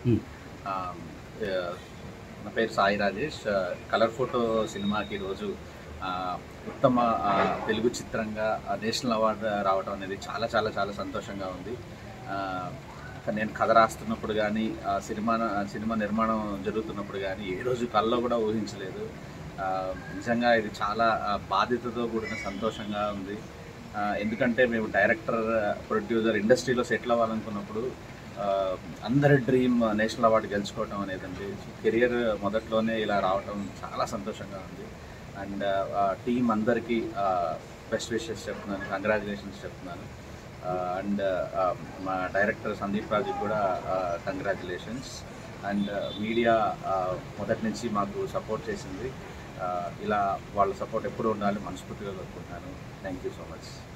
Hmm. Um, uh, నా పేరు Sai Rajesh colour photo సినిమాకి ఈరోజు uh, ఉత్తమ uh, తెలుగు చిత్రంగా నేషనల్ అవార్డు రావడం అనేది చాలా చాలా చాలా సంతోషంగా ఉంది Uh, నేను కథ రాస్తున్నప్పుడు కానీ సినిమా సినిమా నిర్మాణం జరుగుతున్నప్పుడు కానీ ఏ రోజు కల్లో కూడా ఊహించలేదు Uh, నిజంగా ఇది చాలా uh, బాధ్యతతో కూడిన సంతోషంగా ఉంది Uh, ఎందుకంటే మేము డైరెక్టర్ ప్రొడ్యూసర్ ఇండస్ట్రీలో సెటిల్ అవ్వాలనుకున్నప్పుడు ఆ, అందరి డ్రీమ్ నేషనల్ అవార్డు గెలుచుకోవటం అనేది అండి కెరియర్ మొదట్లోనే ఇలా రావటం చాలా సంతోషంగా ఉంది అండ్ టీం అందరికీ బెస్ట్ విషెస్ చెప్తున్నాను కంగ్రాచులేషన్స్ చెప్తున్నాను అండ్ మా డైరెక్టర్ సందీప్ రాజుకి కూడా కంగ్రాచులేషన్స్ అండ్ మీడియా మొదటి నుంచి మాకు సపోర్ట్ చేసింది ఆ, ఇలా వాళ్ళ సపోర్ట్ ఎప్పుడు ఉండాలి మనస్ఫూర్తిగా కోరుకుంటున్నాను థ్యాంక్ యూ సో మచ్